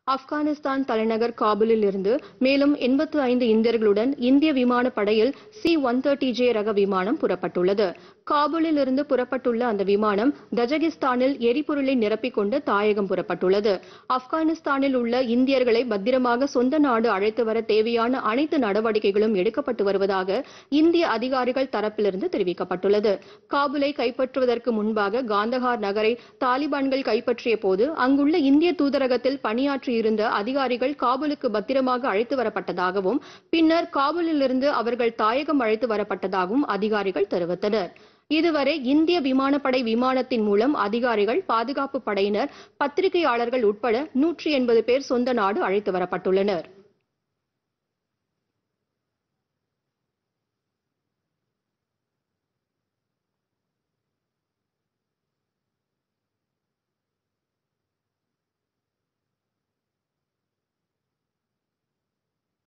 ஆப்கானிஸ்தான் தலைநகர் காபூலில் இருந்து மேலும் எண்பத்து ஐந்து இந்தியர்களுடன் இந்திய விமானப்படையில் சி ஒன் தேர்ட்டி ஜே ரக விமானம் புறப்பட்டுள்ளது காபூலில் இருந்து புறப்பட்டுள்ள அந்த விமானம் தஜகிஸ்தானில் எரிபொருளை நிரப்பிக் கொண்டு தாயகம் புறப்பட்டுள்ளது ஆப்கானிஸ்தானில் உள்ள இந்தியர்களை பத்திரமாக சொந்த நாடு அழைத்து வர தேவையான அனைத்து நடவடிக்கைகளும் எடுக்கப்பட்டு வருவதாக இந்திய அதிகாரிகள் தரப்பிலிருந்து தெரிவிக்கப்பட்டுள்ளது காபூலை கைப்பற்றுவதற்கு முன்பாக காந்தஹார் நகரை தாலிபான்கள் கைப்பற்றிய போது அங்குள்ள இந்திய தூதரகத்தில் பணியாற்றியிருந்த அதிகாரிகள் காபூலுக்கு பத்திரமாக அழைத்து வரப்பட்டதாகவும் பின்னர் காபூலிலிருந்து அவர்கள் தாயகம் அழைத்து வரப்பட்டதாகவும் அதிகாரிகள் தெரிவித்தனர் இதுவரை இந்திய விமானப்படை விமானத்தின் மூலம் அதிகாரிகள் பாதுகாப்பு படையினர் பத்திரிகையாளர்கள் உட்பட நூற்றி எண்பது பேர் சொந்த நாடு அழைத்து வரப்பட்டுள்ளனர்